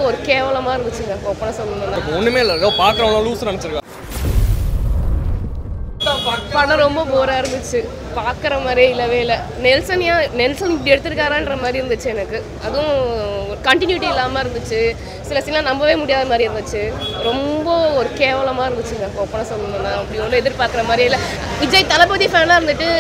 ஒரு கேவலமாக இருந்துச்சுங்க ஒப்பனை சொல்லணும்னா ஒன்றுமே இல்லை ஏதோ பார்க்குறவங்க லூஸ் நினச்சிருக்கா படம் ரொம்ப போராக இருந்துச்சு பார்க்குற மாதிரியே இல்லவே இல்லை நெல்சன் ஏன் நெல்சன் இப்படி எடுத்திருக்காரான்ற மாதிரி இருந்துச்சு எனக்கு அதுவும் கண்டினியூட்டி இல்லாமல் இருந்துச்சு சில சீன்லாம் நம்பவே முடியாத மாதிரி இருந்துச்சு ரொம்ப ஒரு கேவலமாக இருந்துச்சுங்க ஒப்பனை சொல்லணும்னா அப்படி ஒன்றும் எதிர்பார்க்குற மாதிரியே இல்லை விஜய் தளபதி ஃபேனாக இருந்துட்டு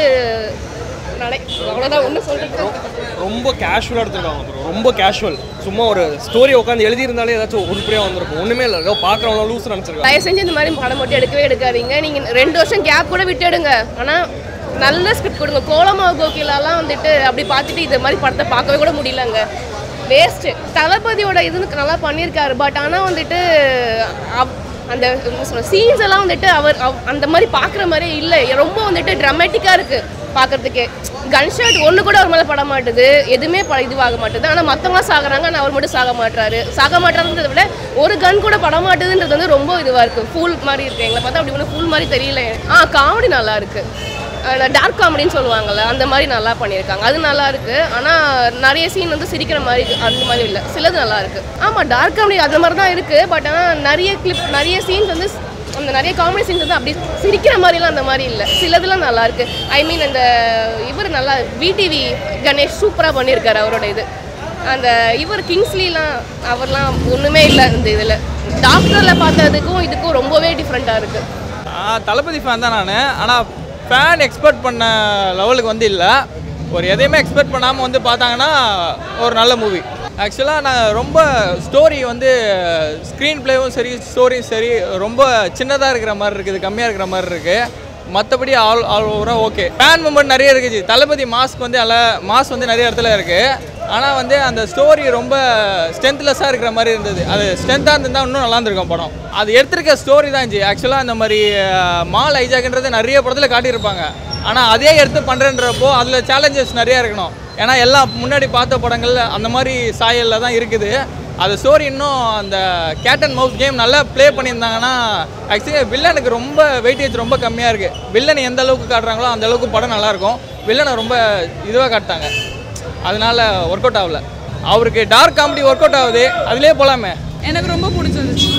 நடை அவ்வளோதான் ஒன்றும் சொல்கிறது ரொம்ப கேஷுவலாக எடுத்திருக்காங்க bro. ரொம்ப கேஷுவல் சும்மா ஒரு ஸ்டோரி உட்காந்து எழுதியிருந்தாலே ஏதாச்சும் உருப்படியாக வந்திருக்கும் ஒன்றுமே இல்லை ஏதோ பார்க்குறவங்க லூஸ் நினச்சிருக்காங்க தயவு செஞ்சு இந்த மாதிரி படம் மட்டும் எடுக்கவே எடுக்காதீங்க நீங்கள் ரெண்டு வருஷம் கேப் கூட விட்டு எடுங்க ஆனால் நல்ல ஸ்கிரிப்ட் கொடுங்க கோலமா கோகிலாலாம் வந்துட்டு அப்படி பார்த்துட்டு இது மாதிரி படத்தை பார்க்கவே கூட முடியலங்க வேஸ்ட்டு தளபதியோட இது நல்லா பண்ணியிருக்காரு பட் ஆனால் வந்துட்டு அவ்- அந்த சீன்ஸ் எல்லாம் வந்துட்டு அவர் அவ்- அந்த மாதிரி பார்க்குற மாதிரியே இல்லை ரொம்ப வந்துட்டு ட்ரமேட்டிக்காக இருக்குது பார்க்கறதுக்கே கன்ஷாட் ஒன்று கூட அவர் மேலே பட மாட்டுது எதுவுமே ப இதுவாக மாட்டுது ஆனால் மற்றவங்க சாகுறாங்க ஆனால் அவர் மட்டும் சாக மாட்டாரு சாக மாட்டாருன்றதை விட ஒரு கன் கூட பட மாட்டுதுன்றது வந்து ரொம்ப இதுவாக இருக்குது ஃபூல் மாதிரி இருக்கு எங்களை பார்த்தா அப்படி ஒன்றும் ஃபூல் மாதிரி தெரியல ஆ காமெடி நல்லா இருக்கு டார்க் காமெடின்னு சொல்லுவாங்கல்ல அந்த மாதிரி நல்லா பண்ணியிருக்காங்க அது நல்லா இருக்கு ஆனால் நிறைய சீன் வந்து சிரிக்கிற மாதிரி இருக்கு. அந்த மாதிரி இல்லை சிலது நல்லா இருக்கு ஆமாம் டார்க் காமெடி அந்த மாதிரி தான் இருக்கு பட் ஆனால் நிறைய கிளிப் நிறைய சீன்ஸ் வந்து அந்த நிறைய காமெடி சீன்ஸ் வந்து அப்படி சிரிக்கிற மாதிரிலாம் அந்த மாதிரி இல்லை சிலதுலாம் நல்லா இருக்கு ஐ மீன் அந்த இவர் நல்லா விடிவி கணேஷ் சூப்பராக பண்ணியிருக்காரு அவரோட இது அந்த இவர் கிங்ஸ்லிலாம் அவர்லாம் ஒன்றுமே இல்லை இந்த இதில் டாக்டரில் பார்த்ததுக்கும் இதுக்கும் ரொம்பவே டிஃப்ரெண்ட்டாக இருக்குது ஆ, தளபதி ஃபேன் தான் நான் ஆனால் ஃபேன் எக்ஸ்பெக்ட் பண்ண லெவலுக்கு வந்து இல்லை ஒரு எதையுமே எக்ஸ்பெக்ட் பண்ணாமல் வந்து பார்த்தாங்கன்னா ஒரு நல்ல மூவி ஆக்சுவலாக நான் ரொம்ப ஸ்டோரி வந்து ஸ்க்ரீன் ப்ளேவும் சரி ஸ்டோரியும் சரி ரொம்ப சின்னதாக இருக்கிற மாதிரி இருக்குது கம்மியாக இருக்கிற மாதிரி இருக்குது மற்றபடி ஆல் ஆல் ஓவராக ஓகே ஃபேன் மூமெண்ட் நிறைய இருக்குது தளபதி மாஸ்க் வந்து அல்ல மாஸ் வந்து நிறைய இடத்துல இருக்குது ஆனால் வந்து அந்த ஸ்டோரி ரொம்ப ஸ்ட்ரென்த்லெஸ்ஸாக இருக்கிற மாதிரி இருந்தது அது ஸ்ட்ரென்த்தாக இருந்திருந்தா இன்னும் நல்லா இருந்திருக்கும் படம் அது எடுத்திருக்க ஸ்டோரி தான் இருந்துச்சு ஆக்சுவலாக இந்த மாதிரி மால் ஐஜாக்ன்றது நிறைய படத்தில் காட்டியிருப்பாங்க ஆனால் அதே எடுத்து பண்ணுறன்றப்போ அதில் சேலஞ்சஸ் நிறையா இருக்கணும் ஏன்னா எல்லாம் முன்னாடி பார்த்த படங்கள் அந்த மாதிரி சாயலில் தான் இருக்குது அது ஸ்டோரி இன்னும் அந்த கேட் அண்ட் மவுஸ் கேம் நல்லா ப்ளே பண்ணியிருந்தாங்கன்னா ஆக்சுவலி வில்லனுக்கு ரொம்ப வெயிட்டேஜ் ரொம்ப கம்மியாக இருக்குது வில்லன் எந்த அளவுக்கு காட்டுறாங்களோ அந்த அளவுக்கு படம் நல்லாயிருக்கும் வில்லனை ரொம்ப இதுவாக காட்டாங்க அதனால ஒர்க் அவுட் ஆகல அவருக்கு டார்க் காமெடி ஒர்க் அவுட் ஆகுது அதுலேயே போகலாமே எனக்கு ரொம்ப பிடிச்சிருந்துச்சு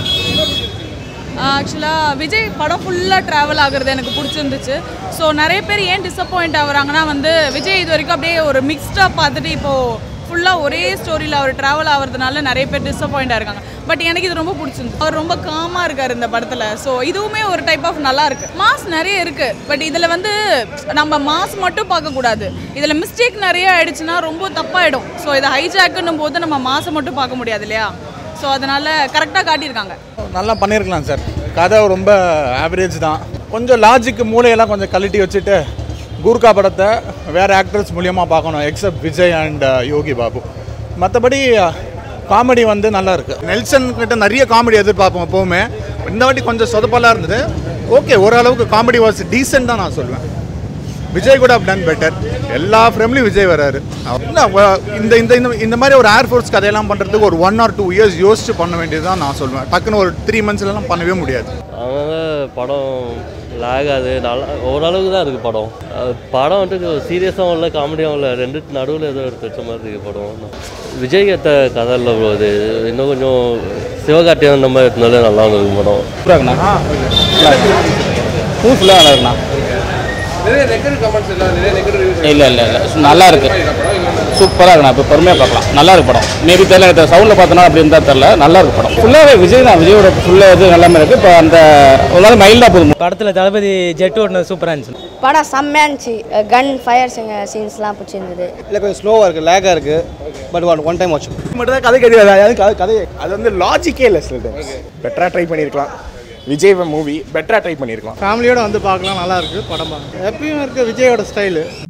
ஆக்சுவலாக விஜய் படம் ஃபுல்லாக ட்ராவல் ஆகுறது எனக்கு பிடிச்சிருந்துச்சு ஸோ நிறைய பேர் ஏன் டிசப்பாயிண்ட் ஆகுறாங்கன்னா வந்து விஜய் இது வரைக்கும் அப்படியே ஒரு மிக்ஸ்டாக பார்த்துட்டு இப்போது ஃபுல்லாக ஒரே ஸ்டோரியில் அவர் ட்ராவல் ஆகிறதுனால நிறைய பேர் டிசப்பாயிண்ட் இருக்காங்க பட் எனக்கு இது ரொம்ப பிடிச்சிருந்துச்சு அவர் ரொம்ப காமாக இருக்கார் இந்த படத்தில் ஸோ இதுவுமே ஒரு டைப் ஆஃப் நல்லா இருக்கு மாஸ் நிறைய இருக்குது பட் இதில் வந்து நம்ம மாஸ் மட்டும் பார்க்கக்கூடாது இதில் மிஸ்டேக் நிறைய ஆயிடுச்சுன்னா ரொம்ப தப்பாயிடும் ஸோ இதை ஹைஜாக்குன்னும் போது நம்ம மாசை மட்டும் பார்க்க முடியாது இல்லையா ஸோ அதனால் கரெக்டாக காட்டியிருக்காங்க நல்லா பண்ணியிருக்கலாம் சார் கதை ரொம்ப ஆவரேஜ் தான் கொஞ்சம் லாஜிக்கு மூளையெல்லாம் கொஞ்சம் கழட்டி வச்சுட்டு கூர்கா படத்தை வேறு ஆக்டர்ஸ் மூலியமாக பார்க்கணும் எக்ஸப்ட் விஜய் அண்ட் யோகி பாபு மற்றபடி காமெடி வந்து நல்லா இருக்கு நெல்சன் கிட்ட நிறைய காமெடி எதிர்பார்ப்போம் எப்போவுமே இந்த வாட்டி கொஞ்சம் சொதப்பலாக இருந்தது ஓகே ஓரளவுக்கு காமெடி வாஸ் டீசென்ட் தான் நான் சொல்லுவேன் விஜய் கூட டன் பெட்டர் எல்லா ஃப்ரேம்லையும் விஜய் வராரு இல்லை இந்த இந்த இந்த இந்த மாதிரி ஒரு ஏர்ஃபோர்ஸ் கதையெல்லாம் பண்ணுறதுக்கு ஒரு ஒன் ஆர் டூ இயர்ஸ் யோசிச்சு பண்ண வேண்டியது தான் நான் சொல்லுவேன் டக்குன்னு ஒரு த்ரீ மந்த்ஸ்லாம் பண்ணவே முடியாது அதனால படம் லேக் ஆகுது நல்லா ஓரளவுக்கு தான் இருக்குது படம் அது படம் வந்துட்டு சீரியஸாகவும் இல்லை காமெடியாகவும் இல்லை ரெண்டு நடுவில் ஏதோ எடுத்து வச்ச மாதிரி இருக்குது படம் விஜய் ஏற்ற கதை இல்லை bro இது இன்னும் கொஞ்சம் சிவகார்த்தியம் அந்த மாதிரி இருந்தாலே நல்லா இருக்கும் படம் சூப்பராகண்ணா ஃபுல்லாக நல்லா இருக்குண்ணா நிறைய நெகட்டிவ் கமெண்ட்ஸ் இல்லை நிறைய நெகட்டிவ் ரிவ்யூஸ் இல்லை இல்லை இல்லை நல்லா இருக்கு சூப்பராக இருக்குண்ணா இப்போ பொறுமையாக பார்க்கலாம் நல்லா இருக்கு படம் மேபி தெரியல சவுண்டில் பார்த்தோன்னா அப்படி இருந்தால் தெரில நல்லா இருக்கு படம் ஃபுல்லாகவே விஜய் தான் விஜயோட ஃபுல்லாக இது எல்லாமே இருக்குது இப்போ அந்த ஒரு நாள் மைல்டாக போதும் படத்தில் தளபதி ஜெட் ஓட்டினது சூப்பராக இருந்துச்சு படம் செம்மையாக இருந்துச்சு கன் ஃபயர் சீன்ஸ்லாம் பிடிச்சிருந்தது இல்லை கொஞ்சம் ஸ்லோவாக இருக்குது லேக்காக இருக்குது but one one time watch மட்டும் தான் கதை கிடையாது அது கதை கதை அது வந்து லாஜிக்கே இல்லை சில டைம்ஸ் பெட்டராக ட்ரை பண்ணியிருக்கலாம் விஜய் மூவி பெட்டராக ட்ரை பண்ணியிருக்கலாம் ஃபேமிலியோட வந்து பார்க்கலாம் நல்லா இருக்குது படம் எப்பயும் இருக்க விஜயோட ஸ்டைலு